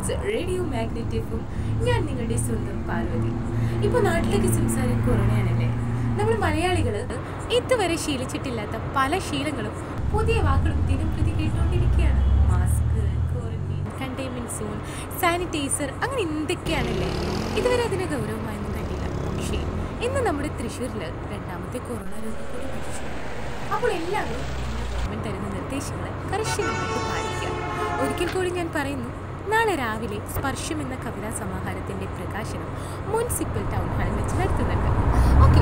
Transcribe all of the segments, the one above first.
it's radio മാഗ്നറ്റിക്കും ഞാൻ നിങ്ങളുടെ സ്വന്തം പാർവതി ഇപ്പോൾ നാട്ടിലേക്ക് സംസാരം കൊറോണയാണല്ലേ നമ്മൾ മലയാളികൾ ഇതുവരെ ശീലിച്ചിട്ടില്ലാത്ത പല ശീലങ്ങളും പുതിയ വാക്കുകളും ദിനം പ്രതി കേട്ടുകൊണ്ടിരിക്കുകയാണ് mask quarantine containment zone sanitiser അങ്ങനെ എന്തൊക്കെയാണല്ലേ ഇതുവരെ അതിനെ ഗൗരവമായൊന്നും കണ്ടില്ല പക്ഷേ ഇന്ന് നമ്മുടെ തൃശ്ശൂരിൽ രണ്ടാമത്തെ കൊറോണ രോഗം കൂടി മരിച്ചു അപ്പോൾ എല്ലാവരും ഗവൺമെന്റ് തരുന്ന നിർദ്ദേശങ്ങൾ കർശനമായിട്ട് പാലിക്കുക ഒരിക്കൽ കൂടി ഞാൻ പറയുന്നു നാളെ രാവിലെ സ്പർശം എന്ന കവിതാ സമാഹാരത്തിന്റെ പ്രകാശനം മുനിസിപ്പൽ ടൗൺ ഹാളിൽ വെച്ച് നടത്തുന്നുണ്ട് ഓക്കെ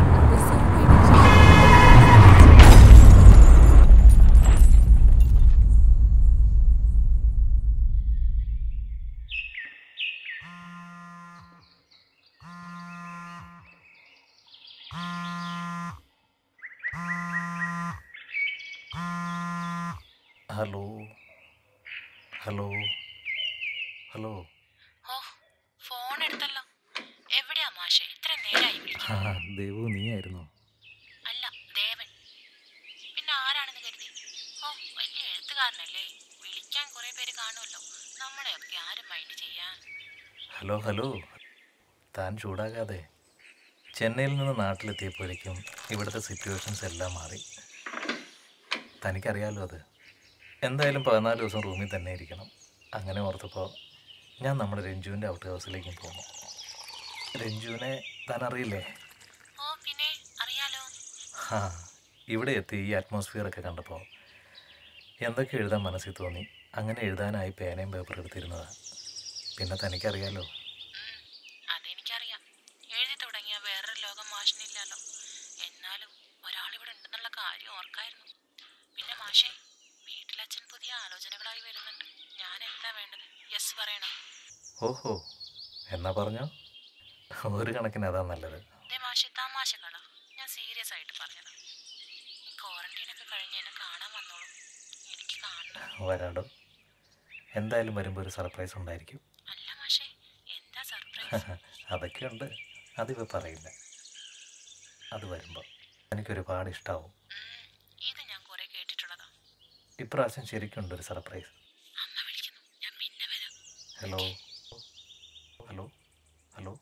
ഹലോ ഹലോ ഹലോ ഓ ഫോൺ എടുത്തല്ലോ എവിടെയാ മാഷെ ഇത്ര നേരായി വിളിക്കും ആ ദേവു നീ ആയിരുന്നോ അല്ല ദേവൻ പിന്നെ ആരാണെന്ന് കരുതി ഓ വലിയ എഴുത്തുകാരനല്ലേ വിളിക്കാൻ കുറെ പേര് കാണുമല്ലോ നമ്മളെയൊക്കെ ആരും മൈൻഡ് ചെയ്യാൻ ഹലോ ഹലോ താൻ ചൂടാകാതെ ചെന്നൈയിൽ നിന്ന് നാട്ടിലെത്തിയപ്പോഴേക്കും ഇവിടുത്തെ സിറ്റുവേഷൻസ് എല്ലാം മാറി തനിക്കറിയാലോ അത് എന്തായാലും പതിനാല് ദിവസം റൂമിൽ തന്നെ ഇരിക്കണം അങ്ങനെ ഓർത്തപ്പോൾ ഞാൻ നമ്മുടെ രഞ്ജുവിൻ്റെ ഔട്ട് ഹൗസിലേക്കും പോന്നു രഞ്ജുവിനെ താൻ അറിയില്ലേ ഓ പിന്നെ അറിയാലോ ആ ഇവിടെ എത്തി ഈ അറ്റ്മോസ്ഫിയർ ഒക്കെ കണ്ടപ്പോൾ എന്തൊക്കെ എഴുതാൻ മനസ്സിൽ തോന്നി അങ്ങനെ എഴുതാനായി പേനയും പേപ്പർ എടുത്തിരുന്നതാ പിന്നെ തനിക്കറിയാലോ ഉം, അതെനിക്കറിയാം എഴുതി തുടങ്ങിയ വേറൊരു ലോകം മാഷിനില്ലല്ലോ എന്നാലും ഒരാളിവിടെ ഉണ്ടെന്നുള്ള കാര്യം ഓർക്കായിരുന്നു പിന്നെ മാഷേ വീട്ടിലച്ഛൻ പുതിയ ആലോചനകളായി വരുന്നുണ്ട് ഞാൻ എന്താ വേണ്ടത് യെസ് പറയണം ഓഹോ എന്നാ പറഞ്ഞോ ഒരു കണക്കിന് അതാ നല്ലത് ദേ മാഷെ തമാശകളാ ഞാൻ സീരിയസ് ആയിട്ട് പറഞ്ഞതാ ഈ ക്വാറന്റൈൻ ഒക്കെ കഴിഞ്ഞ് എന്നെ കാണാൻ വന്നോളൂ എനിക്ക് കാണണം വരാടോ എന്തായാലും വരുമ്പോൾ ഒരു സർപ്രൈസ് ഉണ്ടായിരിക്കും അല്ല മാഷെ എന്താ സർപ്രൈസ് അതൊക്കെ ഉണ്ട് അതിപ്പോൾ പറയില്ല അത് വരുമ്പോൾ എനിക്കൊരുപാട് ഇഷ്ടമാവും ഇത് ഞാൻ കുറെ കേട്ടിട്ടുള്ളതാ ഇപ്രാവശ്യം ശരിക്കുണ്ട് ഒരു സർപ്രൈസ് അമ്മ വിളിക്കുന്നു ഞാൻ പിന്നെ വരാം ഹലോ ഹലോ ഹലോ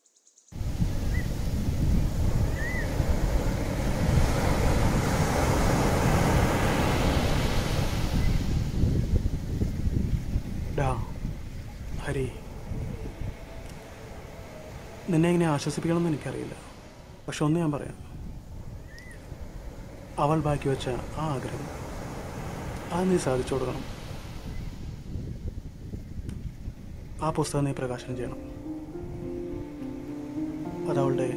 ഡാ ഹരി നിന്നെ എങ്ങനെ ആശ്വസിപ്പിക്കണമെന്ന് എനിക്കറിയില്ല പക്ഷെ ഒന്ന് ഞാൻ പറയാം അവൾ ബാക്കി വെച്ച ആ ആഗ്രഹം അത് നീ സാധിച്ചു കൊടുക്കണം ആ പുസ്തകം നീ പ്രകാശനം ചെയ്യണം അതവളുടെ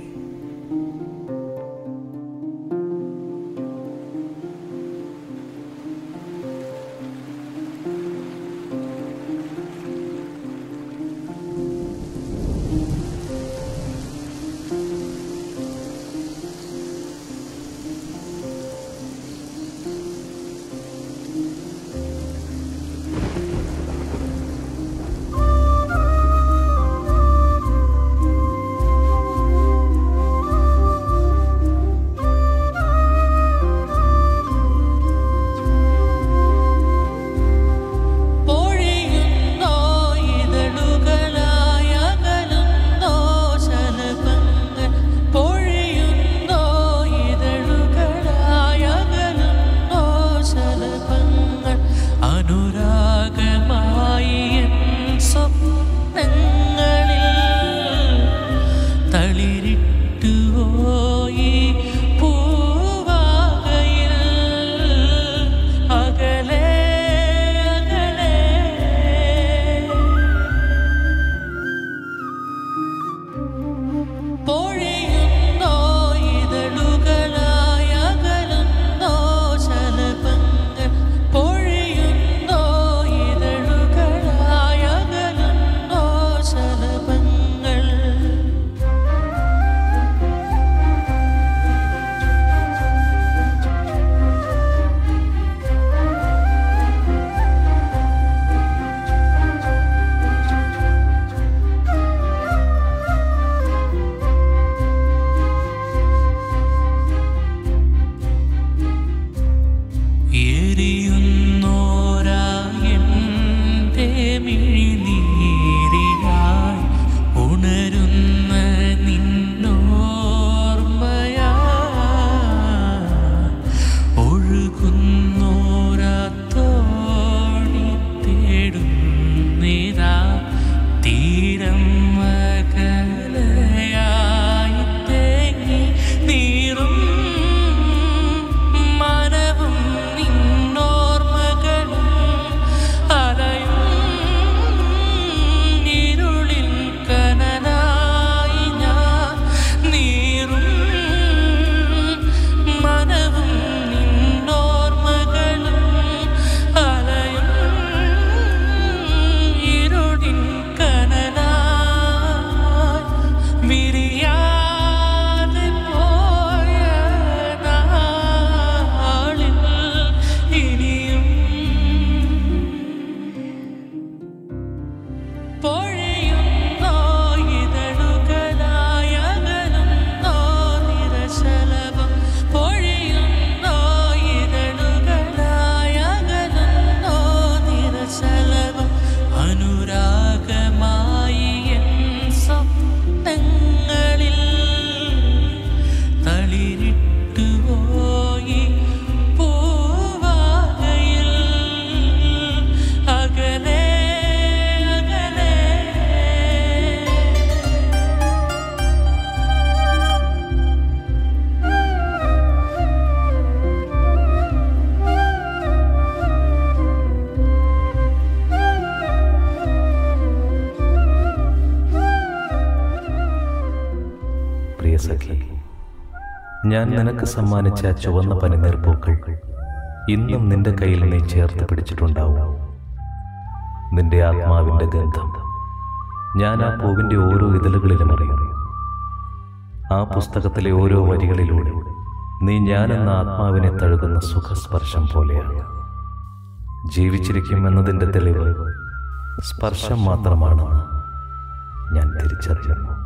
ഞാൻ നിനക്ക് സമ്മാനിച്ച ആ ചുവന്ന പനിനീർ പൂക്കൾ ഇന്നും നിന്റെ കയ്യിൽ നീ ചേർത്ത് പിടിച്ചിട്ടുണ്ടാവും നിന്റെ ആത്മാവിന്റെ ഗന്ധം ഞാൻ ആ പൂവിന്റെ ഓരോ ഇതളുകളിലും അറിയും ആ പുസ്തകത്തിലെ ഓരോ വരികളിലൂടെ നീ ഞാനെന്ന ആത്മാവിനെ തഴുകുന്ന സുഖസ്പർശം പോലെയാണ് ജീവിച്ചിരിക്കും എന്നതിൻ്റെ തെളിവ് സ്പർശം മാത്രമാണെന്ന് ഞാൻ തിരിച്ചറിയുന്നു